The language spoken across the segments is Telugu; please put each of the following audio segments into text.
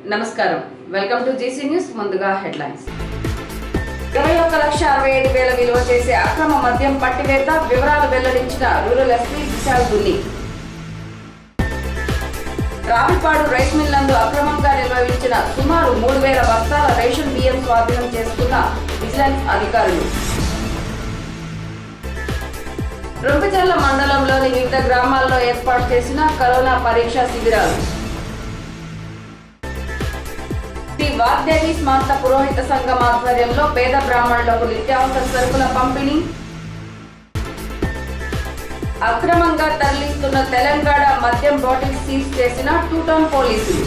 నమస్కారం వెల్కమ్ టు జీసీ న్యూస్ ముందుగా హెడ్లైన్స్ ఇరవై ఒక్క లక్ష అరవై ఐదు వేల విలువ చేసే అక్రమ మద్యం పట్టివేత వివరాలు వెల్లడించిన రూరల్ ఎస్పీ విశాల్ దున్ని రావిపాడు రైస్ మిల్ నందు అక్రమంగా నిర్వహించిన సుమారు మూడు వేల బస్తాల రేషన్ బియ్యం స్వాధీనం చేసుకున్న విజిలెన్స్ అధికారులు రొంపిచర్ల మండలంలోని వివిధ గ్రామాల్లో ఏర్పాటు చేసిన కరోనా పరీక్షా శిబిరాలు శ్రీ వాగ్దేవి స్మార్త పురోహిత సంఘం ఆధ్వర్యంలో పేద బ్రాహ్మణులకు నిత్యావసర సరుకుల పంపిణీ అక్రమంగా తరలిస్తున్న తెలంగాణ మద్యం బాటిల్ సీజ్ చేసిన టూ టౌన్ పోలీసులు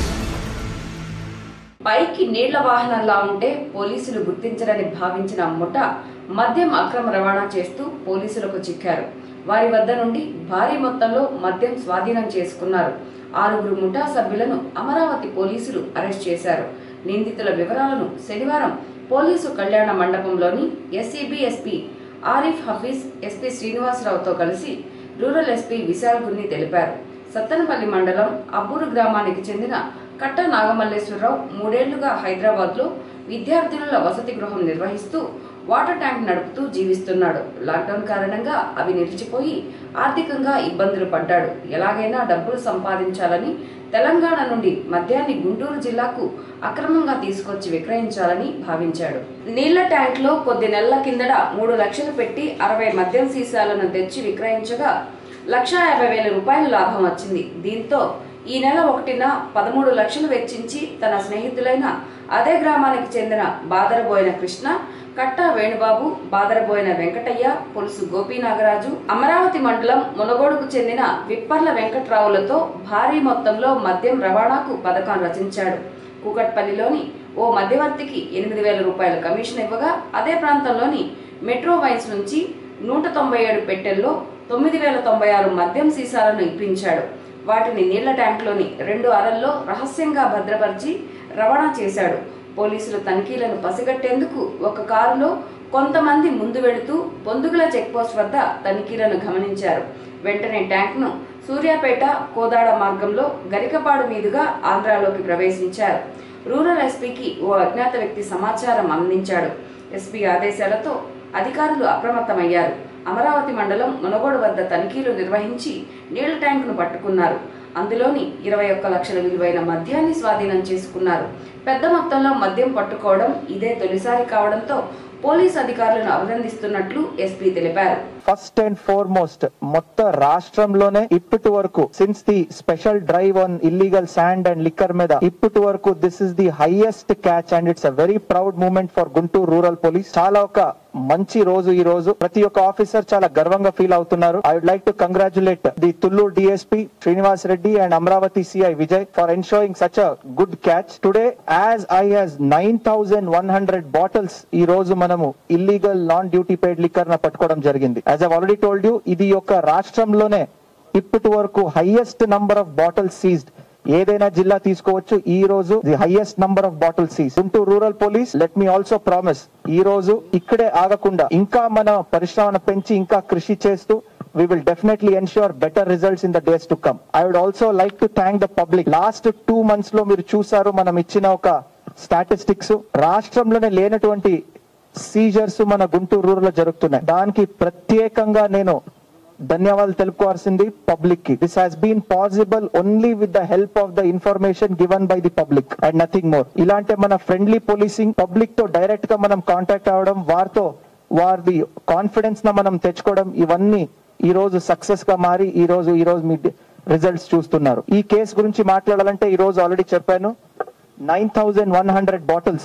పైకి నీళ్ల వాహనంలా ఉంటే పోలీసులు గుర్తించరని భావించిన ముఠ మద్యం అక్రమ రవాణా చేస్తూ పోలీసులకు చిక్కారు వారి వద్ద నుండి భారీ మొత్తంలో మద్యం స్వాధీనం చేసుకున్నారు ఆరుగురు ముఠా సభ్యులను అమరావతి పోలీసులు అరెస్ట్ చేశారు నిందితుల వివరాలను శనివారం పోలీసు కళ్యాణ మండపంలోని SCB SP Arif Hafeez SP శ్రీనివాసరావుతో కలిసి రూరల్ ఎస్పీ విశాల్ గున్ని తెలిపారు సత్తనపల్లి మండలం అబ్బూరు గ్రామానికి చెందిన కట్ట నాగమల్లేశ్వరరావు మూడేళ్లుగా హైదరాబాద్లో విద్యార్థినుల వసతి గృహం నిర్వహిస్తూ వాటర్ ట్యాంక్ నడుపుతూ జీవిస్తున్నాడు లాక్డౌన్ కారణంగా అవి నిలిచిపోయి ఆర్థికంగా ఇబ్బందులు పడ్డాడు ఎలాగైనా డబ్బులు సంపాదించాలని తెలంగాణ నుండి మద్యాన్ని గుంటూరు జిల్లాకు అక్రమంగా తీసుకొచ్చి విక్రయించాలని భావించాడు నీళ్ల ట్యాంక్ లో కొద్ది నెలల కిందట మూడు లక్షలు పెట్టి అరవై మద్యం సీసాలను తెచ్చి విక్రయించగా లక్షా యాభై వేల రూపాయల లాభం వచ్చింది దీంతో ఈ నెల ఒకటిన పదమూడు లక్షలు వెచ్చించి తన స్నేహితులైన అదే గ్రామానికి చెందిన బాదరబోయిన కృష్ణ కట్ట వేణుబాబు బాదరబోయిన వెంకటయ్య పొలుసు గోపీనాగరాజు అమరావతి మండలం మునగోడుకు చెందిన విప్పర్ల వెంకట్రావులతో భారీ మొత్తంలో మద్యం రవాణాకు పథకం రచించాడు కూకట్పల్లిలోని ఓ మధ్యవర్తికి ఎనిమిది వేల రూపాయల కమిషన్ ఇవ్వగా అదే ప్రాంతంలోని మెట్రో వైన్స్ నుంచి నూట తొంభై ఏడు పెట్టెల్లో తొమ్మిది వేల తొంభై ఆరు మద్యం సీసాలను ఇప్పించాడు వాటిని నీళ్ల ట్యాంక్లోని రెండు అరల్లో రహస్యంగా భద్రపరిచి రవాణా చేశాడు పోలీసులు తనిఖీలను పసిగట్టేందుకు ఒక కారులో కొంతమంది ముందు వెళుతూ పొందుగుల చెక్పోస్ట్ వద్ద తనిఖీలను గమనించారు వెంటనే ట్యాంక్ను సూర్యాపేట కోదాడ మార్గంలో గరికపాడు మీదుగా ఆంధ్రాలోకి ప్రవేశించారు రూరల్ ఎస్పీకి ఓ అజ్ఞాత వ్యక్తి సమాచారం అందించాడు ఎస్పీ ఆదేశాలతో అధికారులు అప్రమత్తమయ్యారు అమరావతి మండలం మునగోడు వద్ద తనిఖీలు నిర్వహించి నీళ్ల ట్యాంకును పట్టుకున్నారు అందులోని ఇరవై ఒక్క లక్షల విలువైన మద్యాన్ని స్వాధీనం చేసుకున్నారు పెద్ద మొత్తంలో మద్యం పట్టుకోవడం ఇదే తొలిసారి కావడంతో పోలీస్ అధికారులను అభినందిస్తున్నట్లు ఎస్పీ తెలిపారు ఫస్ట్ అండ్ ఫార్మోస్ట్ మొత్తం రాష్ట్రంలోనే ఇప్పటి వరకు since the special drive on illegal sand and liquor మీద ఇప్పటి వరకు this is the highest catch and it's a very proud moment for Guntur rural police చాలా ఒక మంచి రోజు ఈ రోజు ప్రతి ఒక్క ఆఫీసర్ చాలా గర్వంగా ఫీల్ అవుతున్నారు I would like to congratulate the Tulluru DSP Srinivas Reddy and Amaravati CI Vijay for enjoying such a good catch today as I has nine thousand one hundred bottles ఈ రోజు మనము illegal non duty paid liquor న పట్టుకోవడం జరిగింది as I already told you ఇది యొక్క రాష్ట్రంలోనే ఇప్పటి వరకు highest number of bottles seized ఏదైనా జిల్లా తీసుకోవచ్చు ఈ రోజు the highest number of bottle seize Guntur rural police let me also promise ఈ రోజు ఇక్కడే ఆగకుండా ఇంకా మన పరిశ్రమను పెంచి ఇంకా కృషి చేస్తూ we will definitely ensure better results in the days to come. I would also like to thank the public. Last two months లో మీరు చూసారు మనం ఇచ్చిన ఒక స్టాటిస్టిక్స్ రాష్ట్రంలోనే లేనటువంటి సీజర్స్ మన గుంటూరు రూరల్ లో జరుగుతున్నాయి దానికి ప్రత్యేకంగా నేను ధన్యవాదాలు తెలుపుకోవాల్సింది పబ్లిక్ కి this has been possible only with the help of the information given by the public and nothing more ఇలాంటి మన ఫ్రెండ్లీ పోలీసింగ్ పబ్లిక్ తో డైరెక్ట్ గా మనం కాంటాక్ట్ అవ్వడం వారితో వారి కాన్ఫిడెన్స్ న మనం తెచ్చుకోవడం ఇవన్నీ ఈ రోజు సక్సెస్ గా మారి ఈ రోజు ఈ రోజు మీ రిజల్ట్స్ చూస్తున్నారు ఈ కేసు గురించి మాట్లాడాలంటే ఈ రోజు ఆల్రెడీ చెప్పాను nine thousand one hundred bottles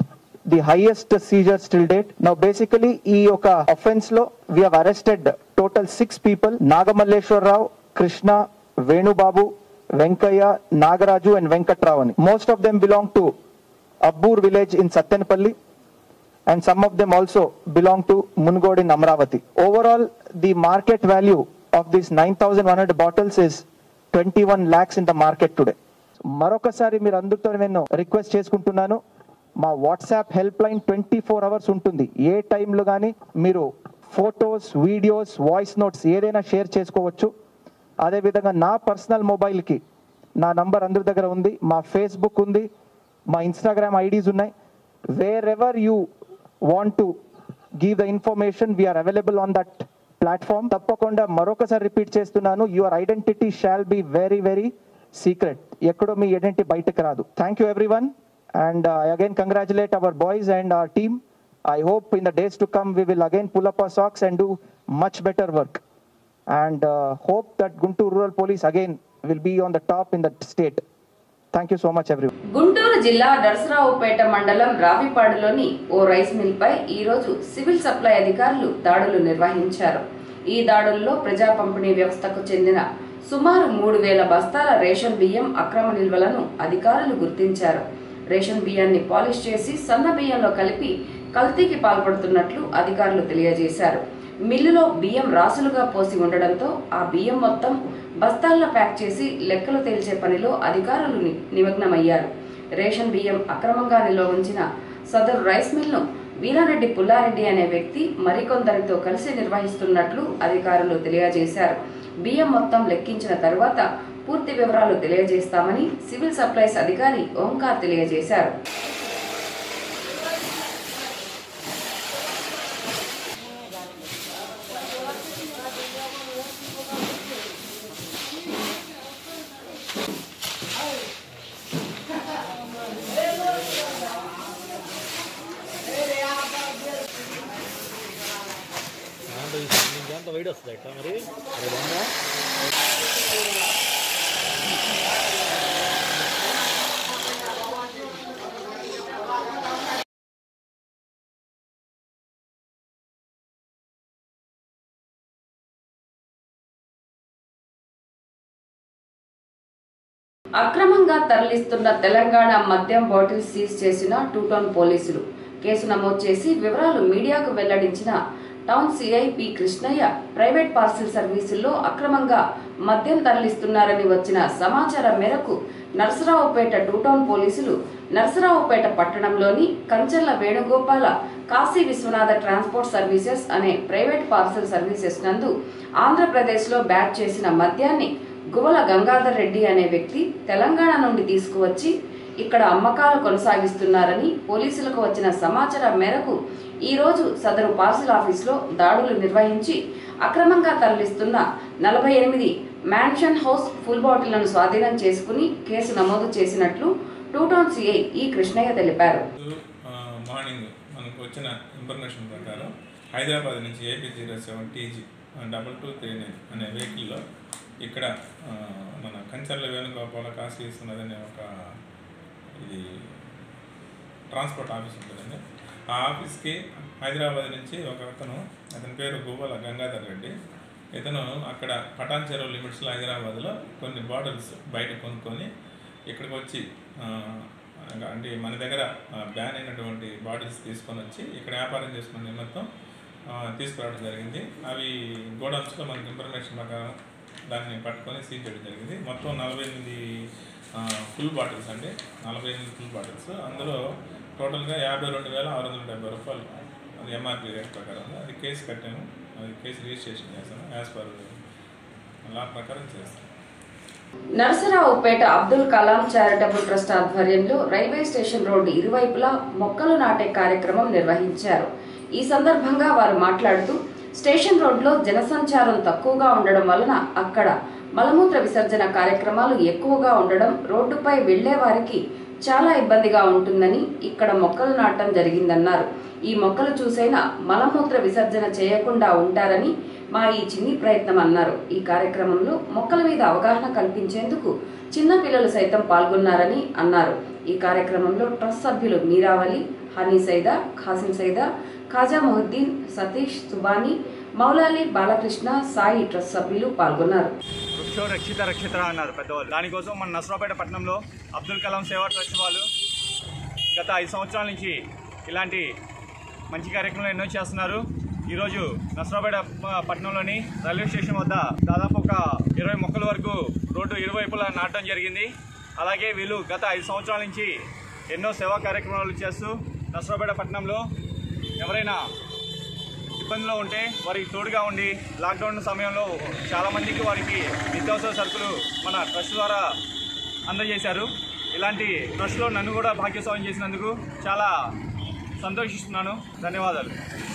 the highest seizure still date now basically ఈ యొక్క అఫెన్స్ లో we have arrested total six people Nagamalleswararao Krishna Venubabu Venkaiah Nagaraju and Venkatrao అని most of them belong to Abbur village in Sattenapalli and some of them also belong to Mungod in Amravati. Overall, the market value of these 9,100 bottles is 21 lakhs in the market today. మరొకసారి మీరు అందరితో నేను రిక్వెస్ట్ చేసుకుంటున్నాను మా WhatsApp help line twenty four hours ఉంటుంది ఏ టైంలో కానీ మీరు ఫొటోస్ వీడియోస్ వాయిస్ నోట్స్ ఏదైనా షేర్ చేసుకోవచ్చు అదేవిధంగా నా పర్సనల్ మొబైల్కి నా నంబర్ అందరి దగ్గర ఉంది మా ఫేస్బుక్ ఉంది మా ఇన్స్టాగ్రామ్ ఐడీస్ ఉన్నాయి wherever you want to give the information we are available on that platform తప్పకుండా మరొకసారి రిపీట్ చేస్తున్నాను your identity shall be very very secret ఎక్కడో మీ ఐడెంటిటీ బయటకు రాదు thank you everyone and I again congratulate our boys and our team I hope in the days to come we will again pull up our socks and do much better work. And uh, hope that Guntur Rural Police again will be on the top in the state. Thank you so much, everyone. Guntur జిల్లా నరసరావుపేట మండలం రావిపాడులోని ఓ రైస్ మిల్ పై ఈ రోజు సివిల్ సప్లై అధికారులు దాడులు నిర్వహించారు ఈ దాడుల్లో ప్రజా పంపిణీ వ్యవస్థకు చెందిన సుమారు మూడు వేల బస్తాల రేషన్ బియ్యం అక్రమ నిల్వలను అధికారులు గుర్తించారు రేషన్ బియ్యాన్ని పాలిష్ చేసి సన్న బియ్యంలో కలిపి కల్తీకి పాల్పడుతున్నట్లు అధికారులు తెలియజేశారు మిల్లులో బియ్యం రాసులుగా పోసి ఉండడంతో ఆ బియ్యం మొత్తం బస్తాల్లో ప్యాక్ చేసి లెక్కలు తేల్చే పనిలో అధికారులు ని- నిమగ్నమయ్యారు రేషన్ బియ్యం అక్రమంగా నిల్వ ఉంచిన సదరు రైస్ మిల్ను వీరారెడ్డి పుల్లారెడ్డి అనే వ్యక్తి మరికొందరితో కలిసి నిర్వహిస్తున్నట్లు అధికారులు తెలియజేశారు బియ్యం మొత్తం లెక్కించిన తరువాత పూర్తి వివరాలు తెలియజేస్తామని సివిల్ సప్లైస్ అధికారి ఓంకార్ తెలియజేశారు దాంట్లో ఇంకెంత వైడ్ వస్తుంది ఎట్లా మరి అది బాగుందా అక్రమంగా తరలిస్తున్న తెలంగాణ మద్యం బాటిల్ సీజ్ చేసిన టూ టౌన్ పోలీసులు కేసు నమోదు చేసి వివరాలు మీడియాకు వెల్లడించిన town CI P Krishnaiah private parcel సర్వీసుల్లో అక్రమంగా మద్యం తరలిస్తున్నారని వచ్చిన సమాచారం మేరకు నరసరావుపేట టూ టౌన్ పోలీసులు నరసరావుపేట పట్టణంలోని కంచర్ల వేణుగోపాల కాశీ విశ్వనాథ ట్రాన్స్పోర్ట్ సర్వీసెస్ అనే ప్రైవేట్ పార్సిల్ సర్వీసెస్ నందు ఆంధ్రప్రదేశ్లో బ్యాచ్ చేసిన మద్యాన్ని గువల గంగాధర్ రెడ్డి అనే వ్యక్తి తెలంగాణ నుండి తీసుకువచ్చి ఇక్కడ అమ్మకాలు కొనసాగిస్తున్నారని పోలీసులకు వచ్చిన సమాచారం మేరకు ఈ రోజు సదరు పార్సిల్ ఆఫీసులో దాడులు నిర్వహించి అక్రమంగా తరలిస్తున్న నలభై ఎనిమిది మ్యాన్షన్ హౌస్ ఫుల్ బాటిళ్లను స్వాధీనం చేసుకుని కేసు నమోదు చేసినట్లు టూ టౌన్ సిఐ ఈ కృష్ణయ్య తెలిపారు రోజు, ఆ, మార్నింగ్ మనకు వచ్చిన ఇన్ఫర్మేషన్ ప్రకారం హైదరాబాద్ నుంచి AP zero seven TG double two three nine అనే వెహికల్లో ఇక్కడ ఆ, మన కంచర్ల వేణుగోపాల కాశీ విశ్వనాథ్ అనే ఒక ఇది ట్రాన్స్పోర్ట్ ఆఫీస్ ఉంటుందండి ఆ ఆఫీస్కి హైదరాబాద్ నుంచి ఒక అతను అతని పేరు గువ్వల గంగాధర్ రెడ్డి ఇతను అక్కడ పటాన్ చెరువు లిమిట్స్లో హైదరాబాద్లో కొన్ని బాటిల్స్ బయట కొనుక్కొని ఇక్కడికి వచ్చి ఆ, అంటే మన దగ్గర బ్యాన్ అయినటువంటి బాటిల్స్ తీసుకొని వచ్చి ఇక్కడ వ్యాపారం చేసుకునే నిమిత్తం ఆ, తీసుకురావడం జరిగింది అవి గోడౌన్స్లో మనకి ఇన్ఫర్మేషన్ ప్రకారం దాన్ని పట్టుకొని సీజ్ చేయడం జరిగింది మొత్తం నలభై ఎనిమిది ఫుల్ బాటిల్స్ అండి నలభై ఎనిమిది ఫుల్ బాటిల్స్ అందులో టోటల్గా యాభై రెండు వేల ఆరు వందల డెబ్బై రూపాయలు అది ఎంఆర్పి రేట్ ప్రకారం ఉంది. అది కేసు కట్టాము అది కేసు రిజిస్ట్రేషన్ చేస్తాను యాజ్ పర్ లా ప్రకారం చేస్తాను నరసరావుపేట అబ్దుల్ కలాం చారిటబుల్ ట్రస్ట్ ఆధ్వర్యంలో రైల్వే స్టేషన్ రోడ్డు ఇరువైపులా మొక్కలు నాటే కార్యక్రమం నిర్వహించారు ఈ సందర్భంగా వారు మాట్లాడుతూ స్టేషన్ రోడ్లో జనసంచారం తక్కువగా ఉండడం వలన అక్కడ మలమూత్ర విసర్జన కార్యక్రమాలు ఎక్కువగా ఉండడం రోడ్డుపై వెళ్లే వారికి చాలా ఇబ్బందిగా ఉంటుందని ఇక్కడ మొక్కలు నాటడం జరిగిందన్నారు ఈ మొక్కలు చూసైనా మలమూత్ర విసర్జన చేయకుండా ఉంటారని మా ఈ చిన్ని ప్రయత్నం అన్నారు ఈ కార్యక్రమంలో మొక్కల మీద అవగాహన కల్పించేందుకు చిన్న పిల్లలు సైతం పాల్గొన్నారని అన్నారు ఈ కార్యక్రమంలో ట్రస్ట్ సభ్యులు మీరావలి హనీ సైదా ఖాసిం సైదా ఖాజా మొహద్దీన్ సతీష్ సుబానీ మౌలాలి బాలకృష్ణ సాయి ట్రస్ట్ సభ్యులు పాల్గొన్నారు వృక్షో రక్షిత రక్షిత అన్నారు పెద్దవాళ్ళు దానికోసం మన నసరాపేట పట్టణంలో అబ్దుల్ కలాం సేవా ట్రస్ట్ వాళ్ళు గత ఐదు సంవత్సరాల నుంచి ఇలాంటి మంచి కార్యక్రమాలు ఎన్నో చేస్తున్నారు ఈరోజు నసరాపేట ప- పట్టణంలోని రైల్వే స్టేషన్ వద్ద దాదాపు ఒక ఇరవై మొక్కల వరకు రోడ్డు ఇరువైపులా నాటడం జరిగింది అలాగే వీళ్ళు గత ఐదు సంవత్సరాల నుంచి ఎన్నో సేవా కార్యక్రమాలు చేస్తూ నసరాపేట పట్టణంలో ఎవరైనా ఇబ్బందిలో ఉంటే వారికి తోడుగా ఉండి లాక్డౌన్ సమయంలో చాలా మందికి వారికి నిత్యావసర సరుకులు మన ట్రస్ట్ ద్వారా అందజేశారు ఇలాంటి ట్రస్ట్లో నన్ను కూడా భాగ్యస్వామ్యం చేసినందుకు చాలా సంతోషిస్తున్నాను ధన్యవాదాలు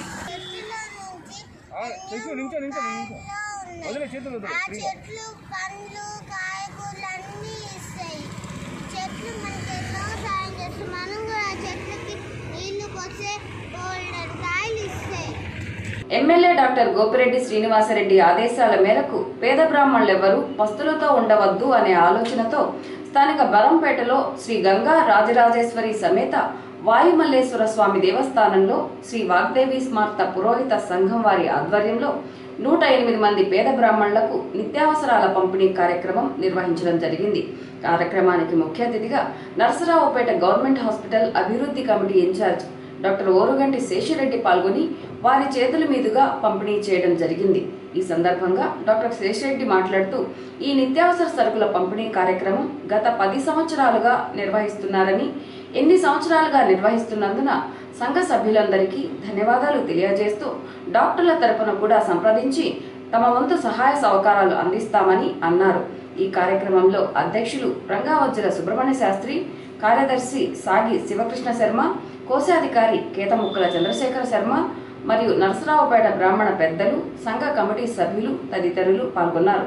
చెట్లు నిమిషం నిమిషం నిమిషం ఉన్నాయి. వదిలే చేతులు వదిలే ఆ చెట్లు పండ్లు కాయగూరలు అన్నీ ఇస్తాయి చెట్లు మనకి ఎన్నో సాయం చేస్తాయి మనం కూడా ఆ చెట్లకి నీళ్లు పోసే బోల్డర్ కాయలు ఇస్తాయి ఎమ్మెల్యే డాక్టర్ గోపిరెడ్డి శ్రీనివాసరెడ్డి ఆదేశాల మేరకు పేద బ్రాహ్మణులెవరూ పస్తులతో ఉండవద్దు అనే ఆలోచనతో స్థానిక బలంపేటలో శ్రీ గంగా రాజరాజేశ్వరి సమేత వాయుమల్లేశ్వర స్వామి దేవస్థానంలో శ్రీ వాగ్దేవి స్మార్త పురోహిత సంఘం వారి ఆధ్వర్యంలో నూట ఎనిమిది మంది పేద బ్రాహ్మణులకు నిత్యావసరాల పంపిణీ కార్యక్రమం నిర్వహించడం జరిగింది కార్యక్రమానికి ముఖ్య అతిథిగా నరసరావుపేట గవర్నమెంట్ హాస్పిటల్ అభివృద్ధి committee incharge doctor Oruganti Seshireddy పాల్గొని వారి చేతుల మీదుగా పంపిణీ చేయడం జరిగింది ఈ సందర్భంగా డాక్టర్ శేషిరెడ్డి మాట్లాడుతూ ఈ నిత్యావసర సరుకుల పంపిణీ కార్యక్రమం గత పది సంవత్సరాలుగా నిర్వహిస్తున్నారని ఎన్ని సంవత్సరాలుగా నిర్వహిస్తున్నందున సంఘ సభ్యులందరికీ ధన్యవాదాలు తెలియజేస్తూ డాక్టర్ల తరపున కూడా సంప్రదించి తమ వంతు సహాయ సహకారాలు అందిస్తామని అన్నారు ఈ కార్యక్రమంలో అధ్యక్షులు రంగావజ్జల సుబ్రహ్మణ్య శాస్త్రి కార్యదర్శి సాగి శివకృష్ణ శర్మ కోశాధికారి కేతముక్కల చంద్రశేఖర శర్మ మరియు నరసరావుపేట బ్రాహ్మణ పెద్దలు సంఘ కమిటీ సభ్యులు తదితరులు పాల్గొన్నారు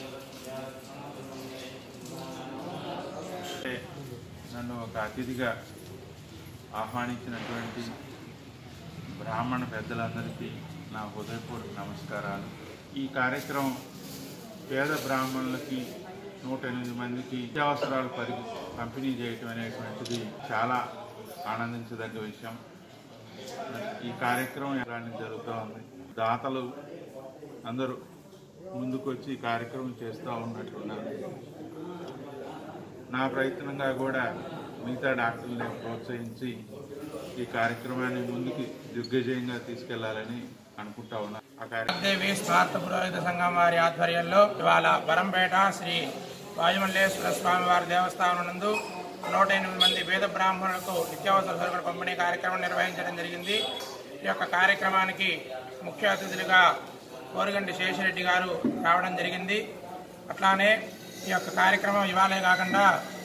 నన్ను ఒక అతిథిగా ఆహ్వానించినటువంటి బ్రాహ్మణ పెద్దలందరికీ నా హృదయపూర్వక నమస్కారాలు ఈ కార్యక్రమం పేద బ్రాహ్మణులకి నూట ఎనిమిది మందికి నిత్యావసరాలు పరి పంపిణీ చేయటం అనేటువంటిది చాలా ఆనందించదగ్గ విషయం ఈ కార్యక్రమం ఎలాంటి జరుగుతూ ఉంది దాతలు అందరూ ముందుకొచ్చి ఈ కార్యక్రమం చేస్తూ ఉన్నట్లున్నారు నా ప్రయత్నంగా కూడా మిగతా డాక్టర్లని ప్రోత్సహించి ఈ కార్యక్రమాన్ని ముందుకి దిగ్విజయంగా తీసుకెళ్లాలని అనుకుంటా ఉన్నాను ఆ కార్యక్రమం దేవి స్వార్థ పురోహిత సంఘం వారి ఆధ్వర్యంలో ఇవాళ బరంపేట శ్రీ వాయుమల్లేశ్వర స్వామి వారి దేవస్థానం నందు నూట ఎనిమిది మంది వేద బ్రాహ్మణులకు నిత్యావసర సరుకుల పంపిణీ కార్యక్రమం నిర్వహించడం జరిగింది ఈ యొక్క కార్యక్రమానికి ముఖ్య అతిథులుగా కోరుగంటి శేషరెడ్డి గారు రావడం జరిగింది అట్లానే ఈ యొక్క కార్యక్రమం ఇవాళే కాకుండా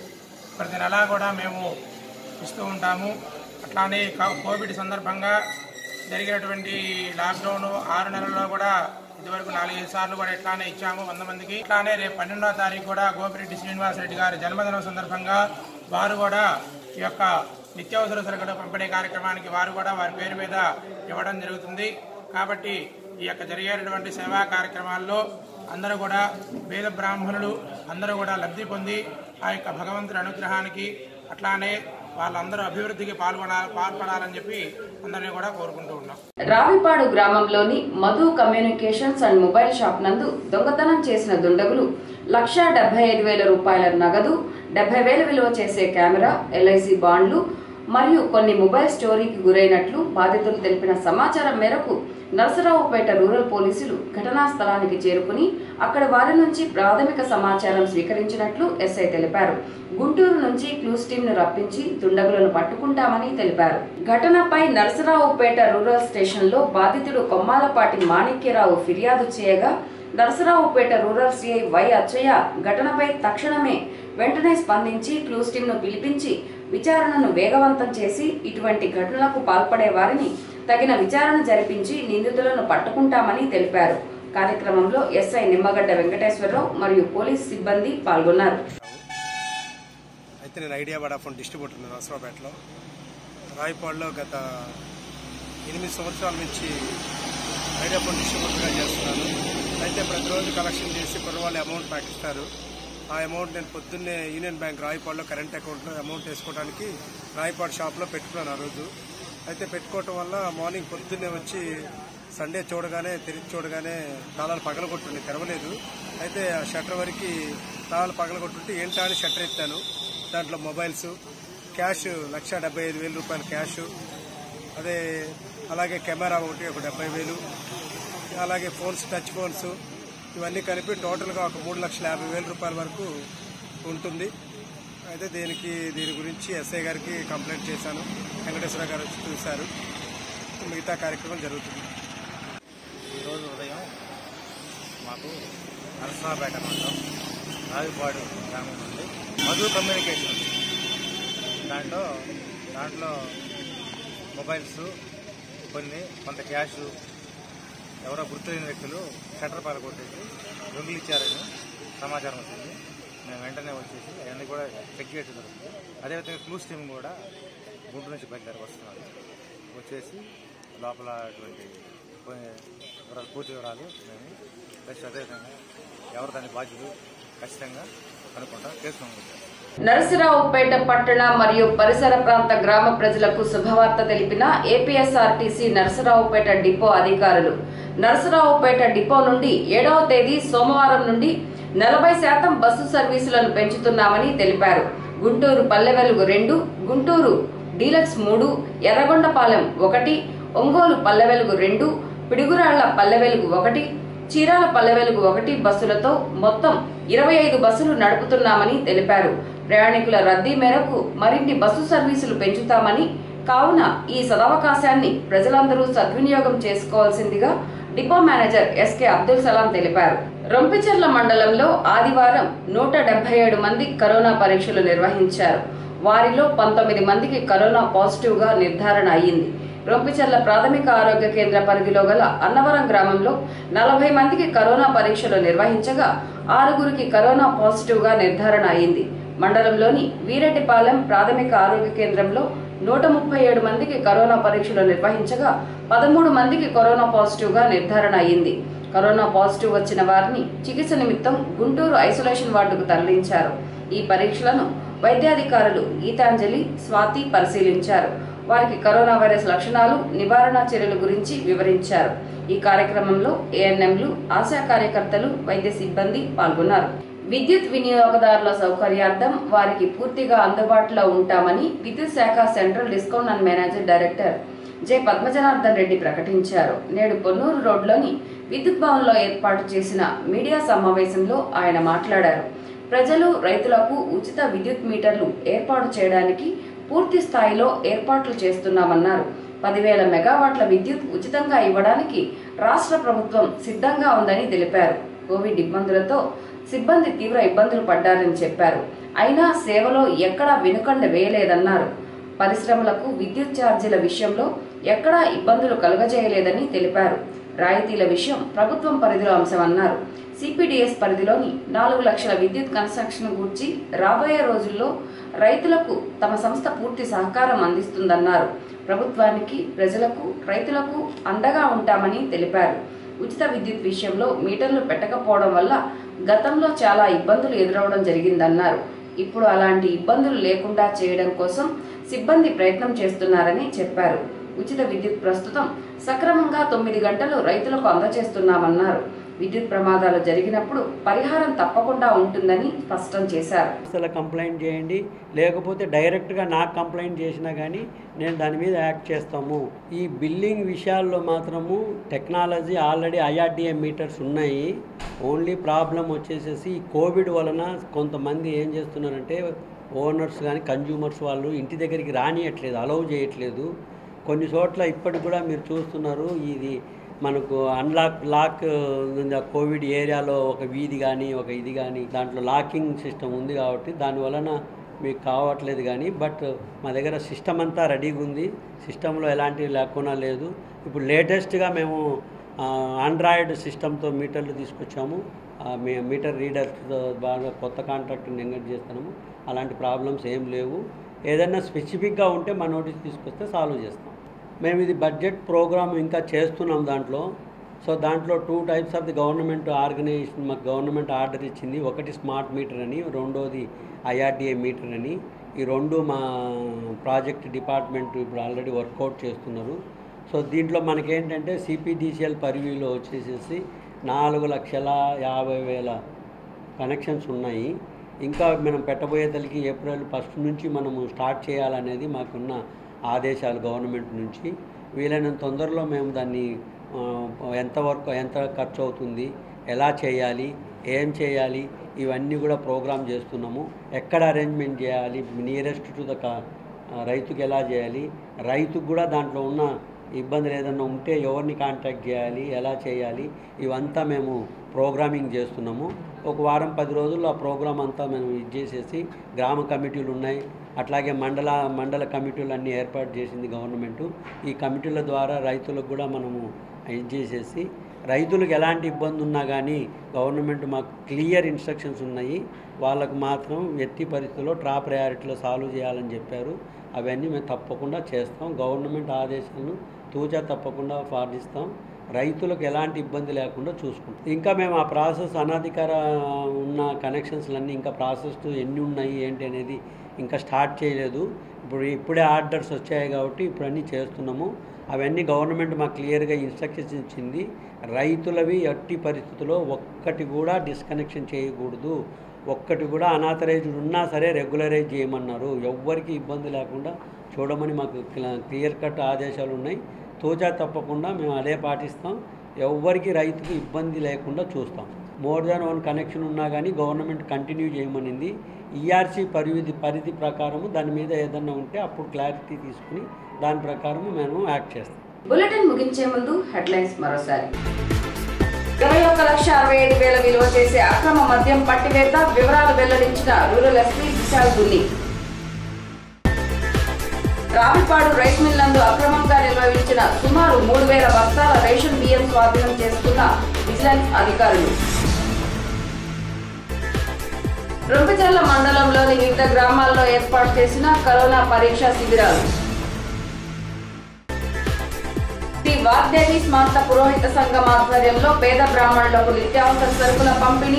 ప్రతి నెలా కూడా మేము ఇస్తూ ఉంటాము అట్లానే కా- కోవిడ్ సందర్భంగా జరిగినటువంటి లాక్డౌన్ ఆరు నెలల్లో కూడా ఇదివరకు నాలుగైదు సార్లు కూడా ఇట్లానే ఇచ్చాము వంద మందికి ఇట్లానే రేపు పన్నెండవ తారీఖు కూడా గోపిరెడ్డి శ్రీనివాసరెడ్డి గారి జన్మదినం సందర్భంగా వారు కూడా ఈ యొక్క నిత్యావసర సరుకుల పంపిణీ కార్యక్రమానికి వారు కూడా వారి పేరు మీద ఇవ్వడం జరుగుతుంది కాబట్టి ఈ యొక్క జరిగేటటువంటి సేవా కార్యక్రమాల్లో అందరూ కూడా వేద బ్రాహ్మణులు అందరూ కూడా లబ్ధి పొంది ఆ యొక్క భగవంతుడి అనుగ్రహానికి అట్లానే వాళ్ళందరూ అభివృద్ధికి పాల్గొనాలి పాల్పడాలని చెప్పి అందరినీ కూడా కోరుకుంటూ ఉన్నాం రావిపాడు గ్రామంలోని Madhu communications and mobile shop నందు దొంగతనం చేసిన దుండగులు లక్షా డెబ్బై ఐదు వేల రూపాయల నగదు డెబ్బై వేల విలువ చేసే కెమెరా ఎల్ఐసి బాండ్లు మరియు కొన్ని మొబైల్ స్టోరీకి గురైనట్లు బాధితులు తెలిపిన సమాచారం మేరకు నరసరావుపేట రూరల్ పోలీసులు ఘటనా స్థలానికి చేరుకుని అక్కడ వారి నుంచి ప్రాథమిక సమాచారం స్వీకరించినట్లు ఎస్ఐ తెలిపారు గుంటూరు నుంచి క్లూస్ టీమ్ ను రప్పించి దుండగులను పట్టుకుంటామని తెలిపారు ఘటనపై నరసరావుపేట రూరల్ స్టేషన్ లో బాధితుడు కొమ్మాలపాటి మాణిక్యరావు ఫిర్యాదు చేయగా Narasaraopet rural CI Y Achaiah ఘటనపై తక్షణమే వెంటనే స్పందించి క్లూస్ టీమ్ ను పిలిపించి విచారణను వేగవంతం చేసి ఇటువంటి ఘటనలకు పాల్పడే వారిని తగిన విచారణ జరిపించి నిందితులను పట్టుకుంటామని తెలిపారు కార్యక్రమంలో ఎస్ఐ నిమ్మగడ్డ వెంకటేశ్వరరావు మరియు పోలీస్ సిబ్బంది పాల్గొన్నారు అయితే నేను ఐడియా వడాఫోన్ డిస్ట్రిబ్యూటర్ నరసరావుపేటలో రాయపాడులో గత ఎనిమిది సంవత్సరాల నుంచి ఐడియా ఫోన్ డిస్ట్రిబ్యూటర్గా చేస్తున్నాను అయితే ప్రతిరోజు కలెక్షన్ చేసి కుర్రవాళ్ళు అమౌంట్ నాకు ఇస్తారు ఆ అమౌంట్ నేను పొద్దున్నే యూనియన్ బ్యాంక్ రాయపాడులో కరెంట్ అకౌంట్లో అమౌంట్ వేసుకోవడానికి రాయపాడు షాప్లో పెట్టుకున్నాను ఆ రోజు అయితే పెట్టుకోవటం వల్ల మార్నింగ్ పొద్దున్నే వచ్చి సండే చూడగానే తెరిచి చూడగానే తాళాలు పగలగొట్టుండి తెరవలేదు అయితే ఆ షట్టర్ వరకు తాళాలు పగలగొట్టుంటే ఏంటా అని షట్టర్ ఎత్తాను దాంట్లో మొబైల్స్ క్యాష్ లక్ష డెబ్బై ఐదు వేల రూపాయల క్యాష్ అదే అలాగే కెమెరా ఒకటి ఒక డెబ్బై వేలు అలాగే ఫోన్స్ టచ్ ఫోన్స్ ఇవన్నీ కలిపి టోటల్గా ఒక మూడు లక్షల యాభై వేల రూపాయల వరకు ఉంటుంది అయితే దీనికి దీని గురించి ఎస్ఐ గారికి కంప్లైంట్ చేశాను వెంకటేశ్వర గారు వచ్చి చూశారు మిగతా కార్యక్రమం జరుగుతుంది ఈరోజు ఉదయం మాకు నరసరాపేట మండలం రావిపాడు గ్రామం నుండి మధు కమ్యూనికేషన్ దాంట్లో దాంట్లో మొబైల్స్ కొన్ని కొంత క్యాష్ ఎవరో గుర్తులేని వ్యక్తులు షట్టర్ పాల కొట్టేసి దొంగిలి ఇచ్చారని సమాచారం వచ్చింది మేము వెంటనే వచ్చేసి అవన్నీ కూడా చెక్ చేయడం జరుగుతుంది అదేవిధంగా క్లూస్ టీమ్ కూడా గుంటూరు నుంచి బయలుదేరి వస్తున్నారు వచ్చేసి లోపల అటువంటి కొన్ని వివరాలు పూర్తి వివరాలు మేము ప్లస్ అదేవిధంగా ఎవరు దాని బాధ్యులు ఖచ్చితంగా కనుక్కుంటాం కేసు నమోదు చేస్తాం. నరసరావుపేట పట్టణ మరియు పరిసర ప్రాంత గ్రామ ప్రజలకు శుభవార్త తెలిపిన ఏపీఎస్ఆర్టీసీ నరసరావుపేట డిపో అధికారులు నరసరావుపేట డిపో నుండి ఏడవ తేదీ సోమవారం నుండి నలభై శాతం బస్సు సర్వీసులను పెంచుతున్నామని తెలిపారు గుంటూరు పల్లె వెలుగు రెండు గుంటూరు డీలక్స్ మూడు ఎర్రగొండపాలెం ఒకటి ఒంగోలు పల్లె వెలుగు రెండు పిడుగురాళ్ల పల్లె వెలుగు ఒకటి చీరాల పల్లె వెలుగు ఒకటి బస్సులతో మొత్తం ఇరవై ఐదు బస్సులు నడుపుతున్నామని తెలిపారు ప్రయాణికుల రద్దీ మేరకు మరిన్ని బస్సు సర్వీసులు పెంచుతామని కావున ఈ సదవకాశాన్ని ప్రజలందరూ సద్వినియోగం చేసుకోవాల్సిందిగా depot manager SK Abdul Salam తెలిపారు రొంపిచెర్ల మండలంలో ఆదివారం నూట డెబ్బై ఏడు మంది కరోనా పరీక్షలు నిర్వహించారు వారిలో పంతొమ్మిది మందికి కరోనా పాజిటివ్ గా నిర్ధారణ అయ్యింది రొంపిచెర్ల ప్రాథమిక ఆరోగ్య కేంద్ర పరిధిలో గల అన్నవరం గ్రామంలో నలభై మందికి కరోనా పరీక్షలు నిర్వహించగా ఆరుగురికి కరోనా పాజిటివ్ గా నిర్ధారణ అయింది మండలంలోని వీరెడ్డిపాలెం ప్రాథమిక ఆరోగ్య కేంద్రంలో నూట ముప్పై ఏడు మందికి కరోనా పరీక్షలు నిర్వహించగా పదమూడు మందికి కరోనా పాజిటివ్ గా నిర్ధారణ అయింది కరోనా పాజిటివ్ వచ్చిన వారిని చికిత్స నిమిత్తం గుంటూరు ఐసోలేషన్ వార్డుకు తరలించారు ఈ పరీక్షలను వైద్యాధికారులు గీతాంజలి స్వాతి పరిశీలించారు వారికి కరోనా వైరస్ లక్షణాలు నివారణ చర్యల గురించి వివరించారు ఈ కార్యక్రమంలో ఏఎన్ఎంలు ఆశా కార్యకర్తలు వైద్య సిబ్బంది పాల్గొన్నారు విద్యుత్ వినియోగదారుల సౌకర్యార్థం వారికి పూర్తిగా అందుబాటులో ఉంటామని విద్యుత్ శాఖ central discount and manager director J Padmajanardhan Reddy ప్రకటించారు నేడు పొన్నూరు రోడ్లోని విద్యుత్ భవన్లో ఏర్పాటు చేసిన మీడియా సమావేశంలో ఆయన మాట్లాడారు ప్రజలు రైతులకు ఉచిత విద్యుత్ మీటర్లు ఏర్పాటు చేయడానికి పూర్తి స్థాయిలో ఏర్పాట్లు చేస్తున్నామన్నారు పదివేల మెగావాట్ల విద్యుత్ ఉచితంగా ఇవ్వడానికి రాష్ట్ర ప్రభుత్వం సిద్ధంగా ఉందని తెలిపారు కోవిడ్ ఇబ్బందులతో సిబ్బంది తీవ్ర ఇబ్బందులు పడ్డారని చెప్పారు అయినా సేవలో ఎక్కడా వెనుకండ వేయలేదన్నారు పరిశ్రమలకు విద్యుత్ ఛార్జీల విషయంలో ఎక్కడా ఇబ్బందులు కలుగజేయలేదని తెలిపారు రాయితీల విషయం ప్రభుత్వం పరిధిలో అంశమన్నారు సిపిడిఎస్ పరిధిలోని నాలుగు లక్షల విద్యుత్ కన్స్ట్రక్షన్ గూర్చి రాబోయే రోజుల్లో రైతులకు తమ సంస్థ పూర్తి సహకారం అందిస్తుందన్నారు ప్రభుత్వానికి ప్రజలకు రైతులకు అండగా ఉంటామని తెలిపారు ఉచిత విద్యుత్ విషయంలో మీటర్లు పెట్టకపోవడం వల్ల గతంలో చాలా ఇబ్బందులు ఎదురవడం జరిగిందన్నారు ఇప్పుడు అలాంటి ఇబ్బందులు లేకుండా చేయడం కోసం సిబ్బంది ప్రయత్నం చేస్తున్నారని చెప్పారు ఉచిత విద్యుత్ ప్రస్తుతం సక్రమంగా తొమ్మిది గంటలు రైతులకు అందజేస్తున్నామన్నారు విద్యుత్ ప్రమాదాలు జరిగినప్పుడు పరిహారం తప్పకుండా ఉంటుందని స్పష్టం చేశారు అసలు కంప్లైంట్ చేయండి లేకపోతే డైరెక్ట్గా నాకు కంప్లైంట్ చేసినా కానీ నేను దాని మీద యాక్ట్ చేస్తాము ఈ బిల్లింగ్ విషయాల్లో మాత్రము టెక్నాలజీ ఆల్రెడీ ఐఆర్డిఏ మీటర్స్ ఉన్నాయి ఓన్లీ ప్రాబ్లం వచ్చేసేసి ఈ కోవిడ్ వలన కొంతమంది ఏం చేస్తున్నారంటే ఓనర్స్ కానీ కన్జ్యూమర్స్ వాళ్ళు ఇంటి దగ్గరికి రానియట్లేదు అలౌ చేయట్లేదు కొన్ని చోట్ల ఇప్పటికి కూడా మీరు చూస్తున్నారు ఇది మనకు అన్లాక్ లాక్ ఉంది, ఆ కోవిడ్ ఏరియాలో ఒక వీధి కానీ ఒక ఇది కానీ దాంట్లో లాకింగ్ సిస్టమ్ ఉంది కాబట్టి దాని వలన మీకు కావట్లేదు కానీ బట్ మా దగ్గర సిస్టమ్ అంతా రెడీగా ఉంది సిస్టంలో ఎలాంటివి లేకుండా లేదు ఇప్పుడు లేటెస్ట్గా మేము ఆండ్రాయిడ్ సిస్టమ్తో మీటర్లు తీసుకొచ్చాము ఆ, మీ మీటర్ రీడర్స్ బాగా కొత్త కాంట్రాక్ట్ని ఎంగేజ్ చేస్తున్నాము అలాంటి ప్రాబ్లమ్స్ ఏం లేవు ఏదైనా స్పెసిఫిక్గా ఉంటే మా నోటీస్ తీసుకొస్తే సాల్వ్ చేస్తాం మేము ఇది బడ్జెట్ ప్రోగ్రామ్ ఇంకా చేస్తున్నాం దాంట్లో సో దాంట్లో two types of the government organisation మాకు గవర్నమెంట్ ఆర్డర్ ఇచ్చింది ఒకటి స్మార్ట్ మీటర్ అని రెండోది ఐఆర్డిఏ మీటర్ అని ఈ రెండు మా ప్రాజెక్ట్ డిపార్ట్మెంట్ ఇప్పుడు ఆల్రెడీ వర్కౌట్ చేస్తున్నారు సో దీంట్లో మనకేంటంటే సిపిడిసిఎల్ పరివ్యూలో వచ్చేసేసి నాలుగు లక్షల యాభై వేల కనెక్షన్స్ ఉన్నాయి ఇంకా మనం పెట్టబోయే తల్లికి ఏప్రిల్ ఫస్ట్ నుంచి మనము స్టార్ట్ చేయాలనేది మాకున్న ఆదేశాలు గవర్నమెంట్ నుంచి వీలైనంత తొందరలో మేము దాన్ని ఆ, ఎంతవరకు ఎంత ఖర్చు అవుతుంది ఎలా చేయాలి ఏం చేయాలి ఇవన్నీ కూడా ప్రోగ్రామ్ చేస్తున్నాము ఎక్కడ అరేంజ్మెంట్ చేయాలి నియరెస్ట్ టు ద రైతుకి ఎలా చేయాలి రైతుకు కూడా దాంట్లో ఉన్న ఇబ్బందులు ఏదైనా ఉంటే ఎవరిని కాంటాక్ట్ చేయాలి ఎలా చేయాలి ఇవంతా మేము ప్రోగ్రామింగ్ చేస్తున్నాము ఒక వారం పది రోజుల్లో ఆ ప్రోగ్రామ్ అంతా మేము ఇది చేసేసి గ్రామ కమిటీలు ఉన్నాయి అట్లాగే మండల మండల కమిటీలు అన్నీ ఏర్పాటు చేసింది గవర్నమెంటు ఈ కమిటీల ద్వారా రైతులకు కూడా మనము ఇది చేసేసి రైతులకు ఎలాంటి ఇబ్బంది ఉన్నా కానీ గవర్నమెంట్ మాకు క్లియర్ ఇన్స్ట్రక్షన్స్ ఉన్నాయి వాళ్ళకు మాత్రం ఎట్టి పరిస్థితుల్లో టాప్ ప్రయారిటీలో సాల్వ్ చేయాలని చెప్పారు అవన్నీ మేము తప్పకుండా చేస్తాం గవర్నమెంట్ ఆదేశాలను తూచా తప్పకుండా పాటిస్తాం రైతులకు ఎలాంటి ఇబ్బంది లేకుండా చూసుకుంటాం ఇంకా మేము ఆ ప్రాసెస్ అనధికార ఉన్న కనెక్షన్స్లన్నీ ఇంకా ప్రాసెస్ ఎన్ని ఉన్నాయి ఏంటి అనేది ఇంకా స్టార్ట్ చేయలేదు ఇప్పుడు ఇప్పుడే ఆర్డర్స్ వచ్చాయి కాబట్టి ఇప్పుడు అన్నీ చేస్తున్నాము అవన్నీ గవర్నమెంట్ మాకు క్లియర్గా ఇన్స్ట్రక్షన్స్ ఇచ్చింది రైతులవి ఎట్టి పరిస్థితుల్లో ఒక్కటి కూడా డిస్కనెక్షన్ చేయకూడదు ఒక్కటి కూడా అనాథరైజ్డ్ ఉన్నా సరే రెగ్యులరైజ్ చేయమన్నారు ఎవ్వరికి ఇబ్బంది లేకుండా చూడమని మాకు క్లియర్ కట్ ఆదేశాలు ఉన్నాయి తోచా తప్పకుండా మేము అదే పాటిస్తాం ఎవ్వరికి రైతుకు ఇబ్బంది లేకుండా చూస్తాం మోర్ దాన్ వన్ కనెక్షన్ ఉన్నా కానీ గవర్నమెంట్ కంటిన్యూ చేయమనింది ఈఆర్సీ పరిధి పరిధి ప్రకారము దాని మీద ఏదన్నా ఉంటే అప్పుడు క్లారిటీ తీసుకుని దాని ప్రకారం మేము యాక్ట్ చేస్తాం బులెటిన్ ముగించే ముందు హెడ్లైన్స్ మరోసారి ఇరవై ఒక్క లక్ష అరవై ఐదు వేల విలువ చేసే అక్రమ మద్యం పట్టివేత వివరాలు వెల్లడించిన రూరల్ ఎస్పీ విశాల్ దున్ని రావిపాడు రైస్ మిల్ నందు అక్రమంగా నిర్వహించిన సుమారు మూడు వేల బస్తాల రేషన్ బియ్యం స్వాధీనం చేసుకున్న విజిలెన్స్ అధికారులు రొంపిచర్ల మండలంలోని వివిధ గ్రామాల్లో ఏర్పాటు చేసిన కరోనా పరీక్షా శిబిరాలు శ్రీ వాగ్దేవి స్మార్త పురోహిత సంఘం ఆధ్వర్యంలో పేద బ్రాహ్మణులకు నిత్యావసర సరుకుల పంపిణీ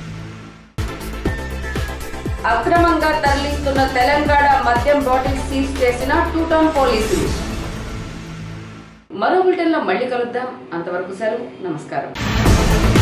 అక్రమంగా తరలిస్తున్న తెలంగాణ మద్యం బాటిల్స్ సీజ్ చేసిన టూ టౌన్ పోలీసులు మరో బులెటిన్లో మళ్ళీ కలుద్దాం అంతవరకు సెలవు నమస్కారం